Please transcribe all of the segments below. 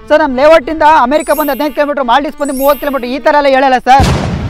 sir ನಮ್ಮ ಲೇಔಟಿಂದ America ಬಂದು ಹದಿನೈದು ಕಿಲೋಮೀಟರ್ ಮಾಲ್ಡೀವ್ಸ್ ಬಂದು ಮೂವತ್ತು ಕಿಲೋಮೀಟರ್ ಈ ಥರ ಎಲ್ಲ ಹೇಳಲ್ಲ ಸರ್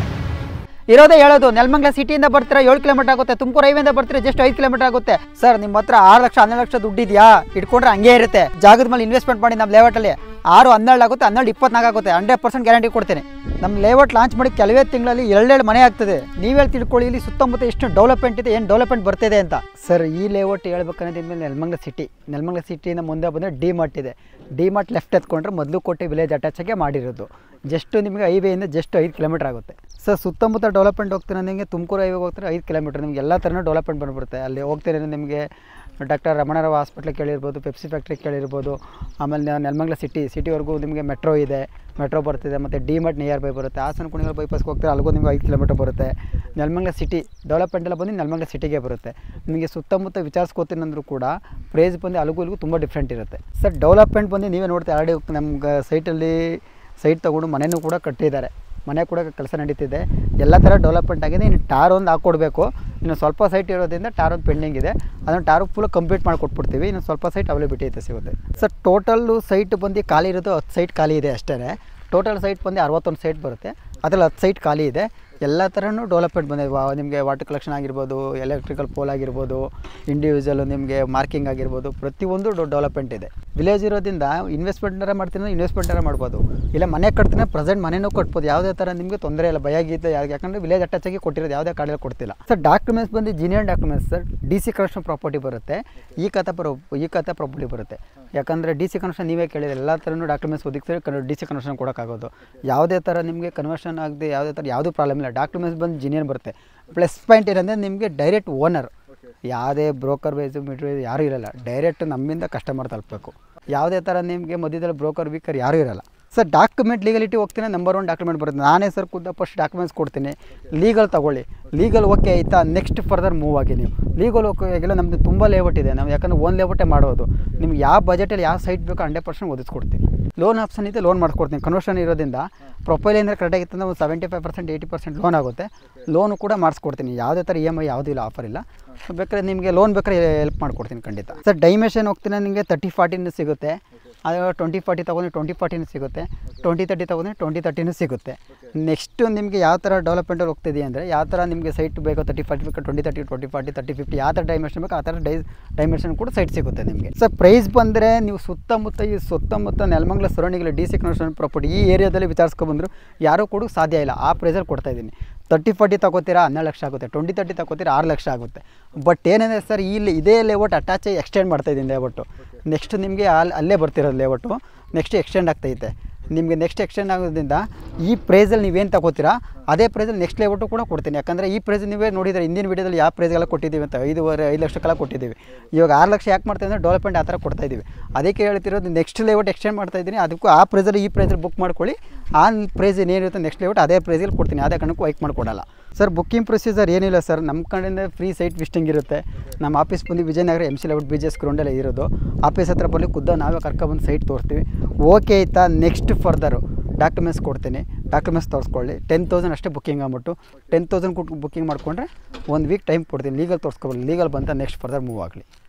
ಇರೋದೇ ಹೇಳೋದು ನೆಲಮಂಗಲ ಸಿಟಿಯಿಂದ ಬರ್ತೀರಾ ಏಳು ಕಿಲೋಮೀಟರ್ ಆಗುತ್ತೆ ತುಮಕೂರು ಹೈವೇಯಿಂದ ಬರ್ತೀರಾ ಜಸ್ಟ್ ಐದು ಕಿಲೋಮೀಟರ್ ಆಗುತ್ತೆ ಸರ್ ನಿಮ್ಮ ಹತ್ರ ಆರು ಲಕ್ಷ ಹನ್ನೆರಡು ಲಕ್ಷ ದುಡ್ಡು ಇದೆಯಾ ಇಟ್ಕೊಂಡ್ರೆ ಹಂಗೆ ಇರುತ್ತೆ ಜಾಗದ ಮೇಲೆ ಇನ್ವೆಸ್ಟ್ಮೆಂಟ್ ಮಾಡಿ ನಮ್ಮ ಲೇಔಟಲ್ಲಿ ಆರು ಹನ್ನೆರಡು ಆಗುತ್ತೆ ಹನ್ನೆರಡು ಇಪ್ಪತ್ನಾಲ್ಕು ಆಗುತ್ತೆ ಹಂಡ್ರೆಡ್ ಪರ್ಸೆಂಟ್ ಗ್ಯಾರಂಟಿ ಕೊಡ್ತೀನಿ ನಮ್ಮ ಲೇಔಟ್ ಲಾಂಚ್ ಮಾಡಿ ಕೆಲವೇ ತಿಂಗಳಲ್ಲಿ ಎರಡೆರಡು ಮನೆ ಆಗ್ತದೆ ನೀವೇ ತಿಳ್ಕೊಳ್ಳಿ ಇಲ್ಲಿ ಸುತ್ತಮುತ್ತ ಎಷ್ಟು ಡೆವಲಪ್ಮೆಂಟ್ ಇದೆ ಏನು ಡೆವಲಪ್ಮೆಂಟ್ ಬರ್ತಿದೆ ಅಂತ ಸರ್ ಈ ಲೇಔಟ್ ಹೇಳ್ಬೇಕನ್ನೋದು ಮೇಲೆ ನೆಲಮಂಗಲ ಸಿಟಿ ನೆಲಮಂಗಲ ಸಿಟಿಯಿಂದ ಮುಂದೆ ಬಂದರೆ ಡಿ ಮಾರ್ಟ್ ಇದೆ ಡಿ ಮಾರ್ಟ್ ಲೆಫ್ಟ್ ಎತ್ಕೊಂಡ್ರೆ ಮೊದಲು ಕೋಟೆ ವಿಲೇಜ್ ಅಟ್ಯಾಚಾಗೆ ಮಾಡಿರೋದು ಜಸ್ಟ್ ನಿಮಗೆ ಹೈವೇಯಿಂದ ಜಸ್ಟ್ ಐದು ಕಿಲೋಮೀಟರ್ ಆಗುತ್ತೆ ಸರ್ ಸುತ್ತಮುತ್ತ ಡೆವಲಪ್ಮೆಂಟ್ ಹೋಗ್ತಾರೆ ನಿಮಗೆ ತುಮಕೂರು ಹೈವೇಗೆ ಹೋಗ್ತಾರೆ ಐದು ಕಿಲೋಮೀಟರ್ ನಿಮ್ಗೆ ಎಲ್ಲ ಥರನೂ ಡೆವಲಪ್ಮೆಂಟ್ ಬಂದ್ಬಿಡುತ್ತೆ ಅಲ್ಲಿ ಹೋಗ್ತಾರೆ ನಿಮಗೆ ಡಾಕ್ಟರ್ ರಮಣರಾವ್ ಹಾಸ್ಪಿಟ್ಲಿಗೆ ಕೇಳಿರ್ಬೋದು ಪೆಪ್ಸಿ ಫ್ಯಾಕ್ಟ್ರಿಗೆ ಕೇಳಿರ್ಬೋದು ಆಮೇಲೆ ನೆ- ನೆಲಮಂಗಲ ಸಿಟಿ ಸಿಟಿವರೆಗೂ ನಿಮಗೆ ಮೆಟ್ರೋ ಇದೆ ಮೆಟ್ರೋ ಬರ್ತಿದೆ ಮತ್ತು ಡಿ ಮಾರ್ಟ್ ನಿಯರ್ ಬೈ ಬರುತ್ತೆ ಹಾಸನ ಕುಣಿಗಲ್ ಬೈಪಾಸ್ಗೆ ಹೋಗ್ತಾರೆ ಅಲ್ಲಿಗೂ ನಿಮ್ಗೆ ಐದು ಕಿಲೋಮೀಟರ್ ಬರುತ್ತೆ ನೆಲಮಂಗಲ ಸಿಟಿ ಡೆವಲಪ್ಮೆಂಟ್ ಎಲ್ಲ ಬಂದು ನೆಲಮಂಗಲ ಸಿಟಿಗೆ ಬರುತ್ತೆ ನಿಮಗೆ ಸುತ್ತಮುತ್ತ ವಿಚಾರಿಸ್ಕೋತೀನಂದ್ರೂ ಕೂಡ ಪ್ರೈಸ್ ಬಂದು ಅಲ್ಲಿಗೂ ಇಲ್ಲಿಗೂ ತುಂಬ ಡಿಫ್ರೆಂಟ್ ಇರುತ್ತೆ ಸರ್ ಡೆವಲಪ್ಮೆಂಟ್ ಬಂದು ನೀವೇ ನೋಡ್ತೀವಿ ಆಲ್ರೆಡಿ ನಮ್ಗೆ ಸೈಟಲ್ಲಿ ಸೈಟ್ ತೊಗೊಂಡು ಮನೆಯೂ ಕೂಡ ಕಟ್ಟಿದ್ದಾರೆ ಮನೆ ಕೂಡ ಕೆಲಸ ನಡೀತಿದೆ ಎಲ್ಲ ಥರ ಡೆವಲಪ್ಮೆಂಟ್ ಆಗಿದೆ ಇನ್ನು ಟಾರ್ ಒಂದು ಹಾಕ್ಕೊಡ್ಬೇಕು ಇನ್ನು ಸ್ವಲ್ಪ ಸೈಟ್ ಇರೋದ್ರಿಂದ ಟಾರ್ ಒಂದು ಪೆಂಡಿಂಗ್ ಇದೆ ಅದನ್ನು ಟಾರು ಫುಲ್ ಕಂಪ್ಲೀಟ್ ಮಾಡಿ ಕೊಟ್ಬಿಡ್ತೀವಿ ಇನ್ನು ಸ್ವಲ್ಪ ಸೈಟ್ ಅವೈಲೇಬಿಲಿಟಿ ಐತೆ ಸಿಗುತ್ತೆ ಸರ್ ಟೋಟಲ್ಲು ಸೈಟ್ ಬಂದು ಖಾಲಿ ಇರೋದು ಹತ್ತು ಸೈಟ್ ಖಾಲಿ ಇದೆ ಅಷ್ಟೇ ಟೋಟಲ್ ಸೈಟ್ ಬಂದು ಅರವತ್ತೊಂದು ಸೈಟ್ ಬರುತ್ತೆ ಅದರಲ್ಲಿ ಹತ್ತು ಸೈಟ್ ಖಾಲಿ ಇದೆ ಎಲ್ಲ ಥರನೂ ಡೆವಲಪ್ಮೆಂಟ್ ಬಂದಿದೆ ವಾ ನಿಮಗೆ ವಾಟರ್ ಕಲೆಕ್ಷನ್ ಆಗಿರ್ಬೋದು ಎಲೆಕ್ಟ್ರಿಕಲ್ ಪೋಲ್ ಆಗಿರ್ಬೋದು ಇಂಡಿವಿಜುವಲ್ ನಿಮಗೆ ಮಾರ್ಕಿಂಗ್ ಆಗಿರ್ಬೋದು ಪ್ರತಿಯೊಂದು ಡೆವಲಪ್ಮೆಂಟ್ ಇದೆ ವಿಲೇಜ್ ಇರೋದ್ರಿಂದ ಇನ್ವೆಸ್ಟ್ಮೆಂಟ್ನಾರ ಮಾಡ್ತೀನಿ ಇನ್ವೆಸ್ಟ್ಮೆಂಟಾರ ಮಾಡ್ಬೋದು ಇಲ್ಲ ಮನೆ ಕಟ್ತೀನಿ ಪ್ರೆಸೆಂಟ್ ಮನೆನೂ ಕಟ್ಬೋದು ಯಾವುದೇ ಥರ ನಿಮಗೆ ತೊಂದರೆ ಇಲ್ಲ ಭಯ ಗೀತೆ ಯಾಕೆ ಯಾಕಂದರೆ ವಿಲೇಜ್ ಅಟ್ಯಾಚ್ ಆಗಿ ಕೊಟ್ಟಿರೋದು ಯಾವುದೇ ಕಾಡಲ್ಲಿ ಕೊಡ್ತಿಲ್ಲ ಸರ್ ಡಾಕ್ಯುಮೆಂಟ್ಸ್ ಬಂದು ಜೀನಿಯರ್ documents sir D C connection property ಬರುತ್ತೆ ಈ ಖಾತೆ ಪ್ರೋ ಈ ಖಾತೆ ಪ್ರಾಪರ್ಟಿ ಬರುತ್ತೆ ಯಾಕಂದರೆ ಡಿ ಸಿ ಕನೆಕ್ಷನ್ ನೀವೇ ಕೇಳಿದ್ರೆ ಎಲ್ಲ ಥರನೂ ಡಾಕ್ಯುಮೆಂಟ್ಸ್ ಒದಗಿಸಿದ್ರೆ ಡಿ ಸಿ ಕನೆಕ್ಷನ್ ಕೊಡೋಕ್ಕಾಗೋದು ಯಾವುದೇ ಥರ ನಿಮಗೆ ಕನ್ವರ್ಷನ್ ಆಗದೆ ಯಾವುದೇ ಥರ ಯಾವುದೂ ಪ್ರಾಬ್ಲಮ್ ಇಲ್ಲ ಡಾಕ್ಯುಮೆಂಟ್ಸ್ ಬಂದು ಜೀನಿಯರ್ ಬರುತ್ತೆ ಪ್ಲಸ್ ಪಾಯಿಂಟ್ ಏನಂದರೆ ನಿಮಗೆ ಡೈರೆಕ್ಟ್ ಓನರ್ ಯಾವುದೇ ಬ್ರೋಕರ್ ವೈಸು ಮಿಡ್ರ್ ವೈಸ್ ಯಾರೂ ಇರಲ್ಲ ಡೈರೆಕ್ಟ್ ನಮ್ಮಿಂದ ಕಸ್ಟಮರ್ ತಲುಪಬೇಕು ಯಾವುದೇ ಥರ ನಿಮಗೆ ಮಧ್ಯದಲ್ಲಿ ಬ್ರೋಕರ್ ವೀಕರ್ ಯಾರೂ ಇರಲ್ಲ ಸರ್ ಡಾಕ್ಯುಮೆಂಟ್ ಲೀಗಲಿಟಿ ಹೋಗ್ತೀನಿ ನಂಬರ್ ಒನ್ ಡಾಕ್ಯುಮೆಂಟ್ ಬರುತ್ತೆ ನಾನೇ ಸರ್ ಖುದ್ದ ಫಸ್ಟ್ ಡಾಕ್ಯುಮೆಂಟ್ಸ್ ಕೊಡ್ತೀನಿ ಲೀಗಲ್ ತಗೊಳ್ಳಿ ಲೀಗಲ್ ಓಕೆ ಆಯಿತಾ ನೆಕ್ಸ್ಟ್ ಫರ್ದರ್ ಮೂವ್ ಆಗಿ ನೀವು ಲೀಗಲ್ ಓಕೆ ಆಗಿಲ್ಲ ನಮ್ಮದು ತುಂಬ ಲೇಔಟ್ ಇದೆ ನಾವು ಯಾಕಂದ್ರೆ ಒಂದು ಲೇಔಟೇ ಮಾಡೋದು ನಿಮ್ಗೆ ಯಾವ ಬಜೆಟಲ್ಲಿ ಯಾವ ಸೈಟ್ ಬೇಕೋ ಹಂಡ್ರೆಡ್ ಪರ್ಸೆಂಟ್ ಒದಗಿಸ್ಕೊಡ್ತೀನಿ ಲೋನ್ ಆಪ್ಷನ್ ಇದೆ ಲೋನ್ ಮಾಡಿಸ್ಕೊಡ್ತೀನಿ ಕನ್ವರ್ಷನ್ ಇರೋದ್ರಿಂದ ಪ್ರೊಫೈಲ್ ಏನಾದ್ರೆ ಕರೆಕ್ಟಾಗಿತ್ತು ಅಂದ್ರೆ ಒಂದು seventy five percent eighty percent loan ಆಗುತ್ತೆ ಲೋನು ಕೂಡ ಮಾಡಿಸ್ಕೊಡ್ತೀನಿ ಯಾವುದೇ ಥರ ಇ ಎಮ್ ಐ ಯಾವುದೂ ಇಲ್ಲ ಆಫರ್ ಇಲ್ಲ ಬೇಕಾದ್ರೆ ನಿಮಗೆ ಲೋನ್ ಬೇಕಾದ್ರೆ ಹೆಲ್ಪ್ ಮಾಡ್ಕೊಡ್ತೀನಿ ಖಂಡಿತ ಸರ್ ಡೈಮೆಷನ್ ಹೋಗ್ತೀನಿ ನಿಮಗೆ ತರ್ಟಿ ಫಾರ್ಟಿನೂ ಸಿಗುತ್ತೆ ಅದು ಟ್ವೆಂಟಿ ಫಾರ್ಟಿ ತೊಗೊಂಡ್ರೆ ಟ್ವೆಂಟಿ ಫಾರ್ಟಿನೂ ಸಿಗುತ್ತೆ ಟ್ವೆಂಟಿ ತರ್ಟಿ ತೊಗೊಂಡ್ರೆ ಟ್ವೆಂಟಿ ತರ್ಟಿನೂ ಸಿಗುತ್ತೆ ನೆಕ್ಸ್ಟು ನಿಮಗೆ ಯಾವ ಥರ ಡೆವಲಪ್ಮೆಂಟಲ್ಲಿ ಹೋಗ್ತಿದೆ ಅಂದರೆ ಯಾವ ಥರ ನಿಮಗೆ ಸೈಟ್ ಬೇಕೋ ತರ್ಟಿ ಫಾರ್ಟಿ ಬೇಕು twenty thirty twenty forty thirty fifty ಯಾವ ಥರ ಡೈಮೆನ್ಷನ್ ಬೇಕು ಆ ಥರ ಡೈ ಡೈಮೆನ್ಷನ್ ಕೂಡ ಸೈಟ್ ಸಿಗುತ್ತೆ ನಿಮಗೆ ಸರ್ ಪ್ರೈಸ್ ಬಂದರೆ ನೀವು ಸುತ್ತಮುತ್ತ ಈ ಸುತ್ತಮುತ್ತ ನೆಲಮಂಗಲ ಸರೌಂಡಿಂಗಲ್ಲಿ ಡಿ ಸಿ ಕನ್ವರ್ಷನ್ ಪ್ರಾಪರ್ಟಿ ಈ ಏರಿಯಾದಲ್ಲಿ ವಿಚಾರಿಸ್ಕೊಬಂದ್ರು ಯಾರೂ ಕೊಡೋಕೆ ಸಾಧ್ಯ ಇಲ್ಲ ಆ ಪ್ರೈಸಲ್ಲಿ ಕೊಡ್ತಾ ಇದ್ದೀನಿ ತರ್ಟಿ ಫಾರ್ಟಿ ತಗೋತೀರಾ ಹನ್ನೆರಡು ಲಕ್ಷ ಆಗುತ್ತೆ ಟ್ವೆಂಟಿ ತರ್ಟಿ ತಗೋತೀರಾ ಆರು ಲಕ್ಷ ಆಗುತ್ತೆ ಬಟ್ ಏನಿದೆ ಸರ್ ಇಲ್ಲಿ ಇದೇ ಲೇಔಟ್ ಅಟ್ಯಾಚ್ ಎಕ್ಸ್ಟೆಂಡ್ ಮಾಡ್ತಾ ಇದ್ದೀನಿ ಲೇಔಟು ನೆಕ್ಸ್ಟ್ ನಿಮಗೆ ಅಲ್ಲಿ ಅಲ್ಲೇ ಬರ್ತಿರೋದು ಲೇಔಟು ನೆಕ್ಸ್ಟ್ ಎಕ್ಸ್ಟೆಂಡ್ ಆಗ್ತೈತೆ ನಿಮಗೆ ನೆಕ್ಸ್ಟ್ ಎಕ್ಸ್ಟೆಂಡ್ ಆಗೋದ್ರಿಂದ ಈ ಪ್ರೈಸಲ್ಲಿ ನೀವೇನು ತಗೋತೀರಾ ಅದೇ ಪ್ರೈಸಲ್ಲಿ ನೆಕ್ಸ್ಟ್ ಲೇಔಟು ಕೂಡ ಕೊಡ್ತೀನಿ ಯಾಕಂದರೆ ಈ ಪ್ರೈಸ್ ನೀವೇ ನೋಡಿದರೆ ಹಿಂದಿನ ವೀಡಿಯೋದಲ್ಲಿ ಯಾವ ಪ್ರೈಸ್ಗೆಲ್ಲ ಕೊಟ್ಟಿದ್ದೀವಿ ಅಂತ ಐದುವರೆ ಐದು ಲಕ್ಷಕ್ಕೆಲ್ಲ ಕೊಟ್ಟಿದ್ದೀವಿ ಇವಾಗ ಆರು ಲಕ್ಷ ಯಾಕೆ ಮಾಡ್ತೀವಿ ಅಂದರೆ ಡೆವಲಪ್ಮೆಂಟ್ ಆ ಥರ ಕೊಡ್ತಾ ಇದ್ದೀವಿ ಅದಕ್ಕೆ ಹೇಳ್ತಿರೋದು ನೆಕ್ಸ್ಟ್ ಲೇಔಟ್ ಎಕ್ಸ್ಟೆಂಡ್ ಮಾಡ್ತಾ ಇದ್ದೀನಿ ಅದಕ್ಕೂ ಆ ಪ್ರೈಸಲ್ಲಿ ಈ ಪ್ರೈಸಲ್ಲಿ ಬುಕ್ ಮಾಡ್ಕೊಳ್ಳಿ ಆ ಪ್ರೈಸ್ ಏನಿರುತ್ತೆ ನೆಕ್ಸ್ಟ್ ಲೇಔಟ್ ಅದೇ ಪ್ರೈಸಲ್ಲಿ ಕೊಡ್ತೀನಿ ಯಾವುದೇ ಕಾರಣಕ್ಕೂ ವೈಕ್ ಮಾಡಿಕೊಡಲ್ಲ ಸರ್ ಬುಕ್ಕಿಂಗ್ ಪ್ರೊಸೀಜರ್ ಏನಿಲ್ಲ ಸರ್ ನಮ್ಮ ಕಡೆಯಿಂದ ಫ್ರೀ ಸೈಟ್ ವಿಸ್ಟಿಂಗ್ ಇರುತ್ತೆ ನಮ್ಮ ಆಫೀಸ್ ಬಂದು Vijayanagara M C layout B G S ಗ್ರೌಂಡಲ್ಲೇ ಇರೋದು ಆಫೀಸ್ ಹತ್ರ ಬರಲಿ ಖುದ್ದ ನಾವೇ ಕರ್ಕೊಬಂದು ಸೈಟ್ ತೋರಿಸ್ತೀವಿ ಓಕೆ ಆಯಿತಾ ನೆಕ್ಸ್ಟ್ ಫರ್ದರು ಡಾಕ್ಯುಮೆಂಟ್ಸ್ ಕೊಡ್ತೀನಿ ಡಾಕ್ಯುಮೆಂಟ್ಸ್ ತೋರಿಸ್ಕೊಳ್ಳಿ ಟೆನ್ ತೌಸಂಡ್ ಅಷ್ಟೇ ಬುಕ್ಕಿಂಗ್ ಆಗ್ಬಿಟ್ಟು ಟೆನ್ ತೌಸಂಡ್ ಕೊಟ್ಟು ಬುಕ್ಕಿಂಗ್ ಮಾಡಿಕೊಂಡ್ರೆ ಒಂದು ವೀಕ್ ಟೈಮ್ ಕೊಡ್ತೀನಿ ಲೀಗಲ್ ತೋರಿಸ್ಕೊಬೋದು ಲೀಗಲ್ ಬಂತ ನೆಕ್ಸ್ಟ್ ಫರ್ದರ್ ಮೂವ್ ಆಗಲಿ